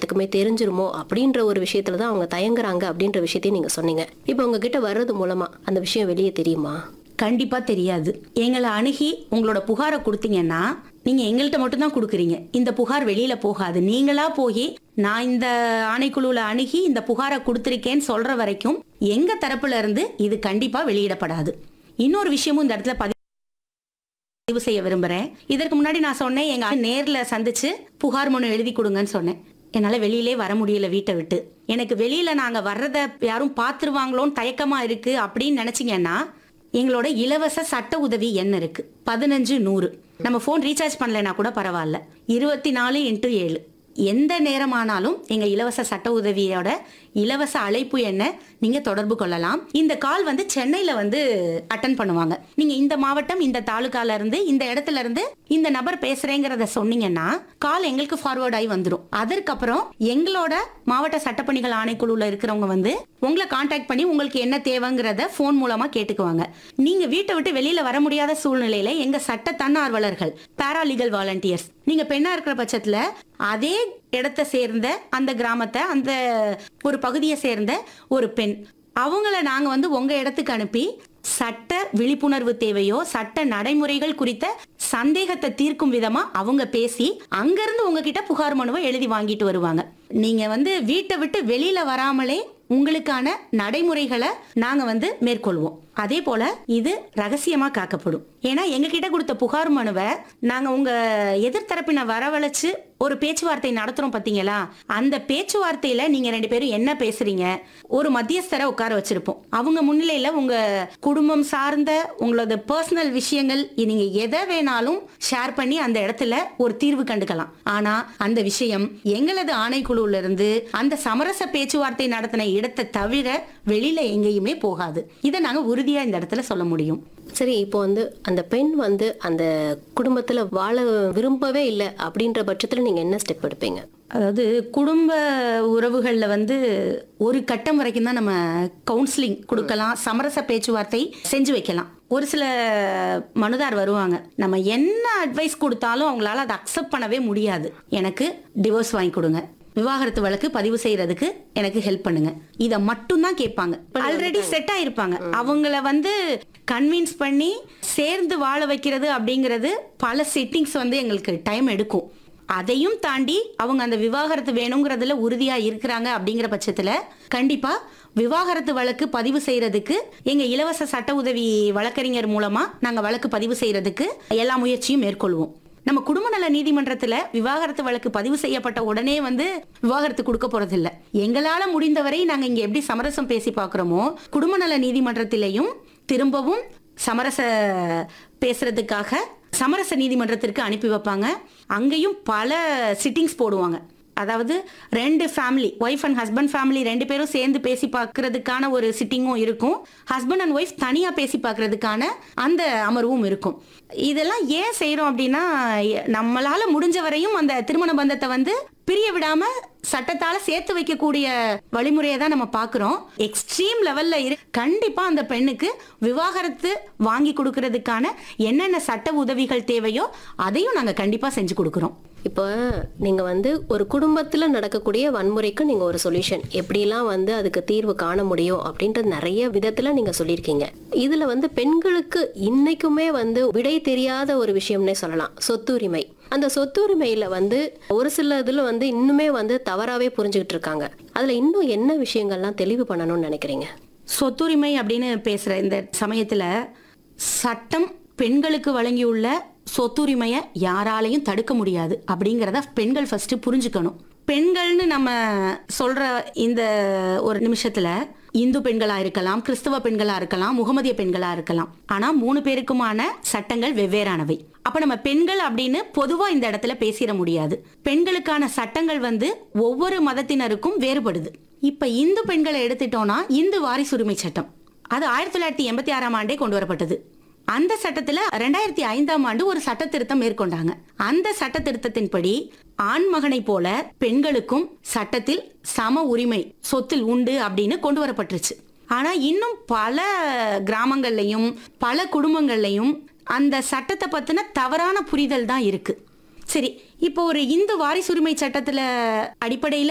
எல்லாத்துக்குமே தெரிஞ்சிருமோ அப்படின்ற ஒரு விஷயத்துல தான் அவங்க தயங்குறாங்க அப்படின்ற விஷயத்தையும் நீங்க சொன்னீங்க இப்போ உங்ககிட்ட வர்றது மூலமா அந்த விஷயம் வெளியே தெரியுமா கண்டிப்பா தெரியாது எங்களை அணுகி உங்களோட புகாரை கொடுத்தீங்கன்னா நீங்க எங்கள்கிட்ட மட்டும் தான் கொடுக்குறீங்க இந்த புகார் வெளியில போகாது நீங்களா போய் நான் இந்த ஆணைக்குழுல அணுகி இந்த புகாரை கொடுத்துருக்கேன்னு சொல்ற வரைக்கும் எங்க தரப்புல இருந்து இது கண்டிப்பா வெளியிடப்படாது இன்னொரு விஷயமும் இந்த இடத்துல பதிவு பதிவு செய்ய விரும்புறேன் இதற்கு முன்னாடி நான் சொன்னேன் எங்க அண்ணன் நேர்ல சந்திச்சு புகார் மனு எழுதி கொடுங்கன்னு சொன்னேன் என்னால வெளியிலே வர முடியல வீட்டை விட்டு எனக்கு வெளியில நாங்க வர்றத யாரும் பாத்துருவாங்களோன்னு தயக்கமா இருக்கு அப்படின்னு நினைச்சீங்கன்னா எங்களோட இலவச சட்ட உதவி எண் இருக்கு பதினஞ்சு நூறு நம்ம ஃபோன் ரீசார்ஜ் பண்ணலைன்னா கூட பரவாயில்ல இருபத்தி நாலு இன்ட்டு ஏழு எந்த நேரமானாலும் எங்க இலவச சட்ட உதவியோட இலவச அழைப்பு எண்ணை நீங்க தொடர்பு கொள்ளலாம் இந்த கால் வந்து சென்னையில வந்து அட்டன் பண்ணுவாங்க நீங்க இந்த மாவட்டம் இந்த தாலுகால இருந்து இந்த இடத்துல இருந்து இந்த நபர் பேசுறேங்கிறத சொன்னீங்கன்னா கால் எங்களுக்கு ஃபார்வர்ட் ஆகி வந்துடும் அதற்கப்புறம் எங்களோட மாவட்ட சட்டப்பணிகள் ஆணைக்குழுல இருக்கிறவங்க வந்து உங்களை காண்டாக்ட் பண்ணி உங்களுக்கு என்ன தேவைங்கிறத ஃபோன் மூலமா கேட்டுக்குவாங்க நீங்க வீட்டை விட்டு வெளியில வர முடியாத சூழ்நிலையில எங்க சட்ட தன்னார்வலர்கள் பாராலீகல் வாலண்டியர்ஸ் நீங்க பெண்ணா இருக்கிற பட்சத்துல அதே இடத்த சேர்ந்த அந்த கிராமத்தை அந்த ஒரு பகுதியை சேர்ந்த ஒரு பெண் அவங்கள நாங்க வந்து உங்க இடத்துக்கு அனுப்பி சட்ட விழிப்புணர்வு தேவையோ சட்ட நடைமுறைகள் குறித்த சந்தேகத்தை தீர்க்கும் விதமா அவங்க பேசி அங்கிருந்து உங்ககிட்ட புகார் மனுவை எழுதி வாங்கிட்டு வருவாங்க நீங்க வந்து வீட்டை விட்டு வெளியில வராமலே உங்களுக்கான நடைமுறைகளை நாங்க வந்து மேற்கொள்வோம் அதே போல இது ரகசியமா காக்கப்படும் ஏன்னா எங்க கிட்ட கொடுத்த புகார் மனுவை நாங்க உங்க எதிர்த்தரப்பின வரவழைச்சு ஒரு பேச்சுவார்த்தை நடத்துறோம் பாத்தீங்களா அந்த பேச்சுவார்த்தையில நீங்க ரெண்டு பேரும் என்ன பேசுறீங்க ஒரு மத்தியஸ்தரை உட்கார வச்சிருப்போம் அவங்க முன்னிலையில உங்க குடும்பம் சார்ந்த உங்களோட பர்சனல் விஷயங்கள் நீங்க எதை வேணாலும் ஷேர் பண்ணி அந்த இடத்துல ஒரு தீர்வு கண்டுக்கலாம் ஆனா அந்த விஷயம் எங்களது ஆணைக்குழுல இருந்து அந்த சமரச பேச்சுவார்த்தை நடத்தின இடத்தை தவிர வெளியில எங்கேயுமே போகாது இதை நாங்க உறுதியா இந்த இடத்துல சொல்ல முடியும் சரி இப்போ வந்து அந்த பெண் வந்து அந்த குடும்பத்துல வாழ விரும்பவே இல்லை அப்படின்ற பட்சத்துல நீங்க என்ன ஸ்டெப் எடுப்பீங்க அதாவது குடும்ப உறவுகள்ல வந்து ஒரு கட்டம் வரைக்கும் தான் நம்ம கவுன்சிலிங் கொடுக்கலாம் சமரச பேச்சுவார்த்தை செஞ்சு வைக்கலாம் ஒரு சில மனுதார் வருவாங்க நம்ம என்ன அட்வைஸ் கொடுத்தாலும் அவங்களால அதை அக்செப்ட் பண்ணவே முடியாது எனக்கு டிவோர்ஸ் வாங்கி கொடுங்க விவாகரத்து வழக்கு பதிவு செய்யறதுக்கு எனக்கு ஹெல்ப் பண்ணுங்க இத மட்டும் தான் கேட்பாங்க ஆல்ரெடி செட் ஆயிருப்பாங்க அவங்கள வந்து கன்வின்ஸ் பண்ணி சேர்ந்து வாழ வைக்கிறது அப்படிங்கிறது பல செட்டிங்ஸ் வந்து எங்களுக்கு டைம் எடுக்கும் அதையும் தாண்டி அவங்க அந்த விவாகரத்து வேணுங்கிறதுல உறுதியா இருக்கிறாங்க அப்படிங்கிற பட்சத்துல கண்டிப்பா விவாகரத்து வழக்கு பதிவு செய்யறதுக்கு எங்க இலவச சட்ட உதவி வழக்கறிஞர் மூலமா நாங்க வழக்கு பதிவு செய்யறதுக்கு எல்லா முயற்சியும் மேற்கொள்வோம் நம்ம குடும்ப நல நீதிமன்றத்துல விவாகரத்து வழக்கு பதிவு செய்யப்பட்ட உடனே வந்து விவாகரத்து கொடுக்க போறது இல்ல எங்களால முடிந்தவரை நாங்க இங்க எப்படி சமரசம் பேசி பார்க்கிறோமோ குடும்ப நல நீதிமன்றத்திலையும் திரும்பவும் சமரச பேசுறதுக்காக சமரச நீதிமன்றத்திற்கு அனுப்பி வைப்பாங்க அங்கேயும் பல சிட்டிங்ஸ் போடுவாங்க அதாவது ரெண்டு family wife and husband family ரெண்டு பேரும் சேர்ந்து பேசி பார்க்கறதுக்கான ஒரு சிட்டிங்கும் இருக்கும் ஹஸ்பண்ட் அண்ட் ஒய்ஃப் தனியா பேசி பார்க்கறதுக்கான அந்த அமர்வும் இருக்கும் இதெல்லாம் ஏன் செய்றோம் அப்படின்னா நம்மளால முடிஞ்ச வரையும் அந்த திருமண பந்தத்தை வந்து பிரிய விடாம சட்டத்தால சேர்த்து வைக்கக்கூடிய வழிமுறையை தான் நம்ம பார்க்கிறோம் எக்ஸ்ட்ரீம் லெவல்ல இரு கண்டிப்பா அந்த பெண்ணுக்கு விவாகரத்து வாங்கி கொடுக்கறதுக்கான என்னென்ன சட்ட உதவிகள் தேவையோ அதையும் நாங்க கண்டிப்பா செஞ்சு கொடுக்கிறோம் இப்போ நீங்க வந்து ஒரு குடும்பத்துல நடக்கக்கூடிய வன்முறைக்கு நீங்க ஒரு சொல்யூஷன் எப்படிலாம் வந்து அதுக்கு தீர்வு காண முடியும் அப்படின்றது நிறைய விதத்துல நீங்க சொல்லியிருக்கீங்க இதுல வந்து பெண்களுக்கு இன்னைக்குமே வந்து விடை தெரியாத ஒரு விஷயம்னே சொல்லலாம் சொத்துரிமை அந்த சொத்துரிமையில வந்து ஒரு சில இதுல வந்து இன்னுமே வந்து தவறாவே புரிஞ்சுக்கிட்டு இருக்காங்க அதுல இன்னும் என்ன விஷயங்கள்லாம் தெளிவு பண்ணணும்னு நினைக்கிறீங்க சொத்துரிமை அப்படின்னு பேசுற இந்த சமயத்துல சட்டம் பெண்களுக்கு வழங்கியுள்ள சொத்துரிமையை யாராலையும் தடுக்க முடியாது அப்படிங்கிறத பெண்கள் ஃபர்ஸ்ட் புரிஞ்சுக்கணும் பெண்கள்னு நம்ம சொல்ற இந்த ஒரு நிமிஷத்துல இந்து பெண்களா இருக்கலாம் கிறிஸ்தவ பெண்களா இருக்கலாம் முகமதிய பெண்களா இருக்கலாம் ஆனா மூணு பேருக்குமான சட்டங்கள் வெவ்வேறானவை அப்ப நம்ம பெண்கள் அப்படின்னு பொதுவா இந்த இடத்துல பேசிட முடியாது பெண்களுக்கான சட்டங்கள் வந்து ஒவ்வொரு மதத்தினருக்கும் வேறுபடுது இப்ப இந்து பெண்களை எடுத்துட்டோம்னா இந்து வாரிசுரிமை சட்டம் அது ஆயிரத்தி தொள்ளாயிரத்தி எண்பத்தி ஆறாம் ஆண்டே கொண்டு வரப்பட்டது அந்த சட்டத்துல ரெண்டாயிரத்தி ஐந்தாம் ஆண்டு ஒரு சட்ட திருத்தம் மேற்கொண்டாங்க அந்த சட்ட திருத்தத்தின்படி ஆண் மகனை போல பெண்களுக்கும் சட்டத்தில் சம உரிமை சொத்தில் உண்டு அப்படின்னு கொண்டு வரப்பட்டுருச்சு ஆனா இன்னும் பல கிராமங்கள்லயும் பல குடும்பங்கள்லயும் அந்த சட்டத்தை பத்தின தவறான புரிதல் தான் இருக்கு சரி இப்போ ஒரு இந்து வாரிசுரிமை சட்டத்துல அடிப்படையில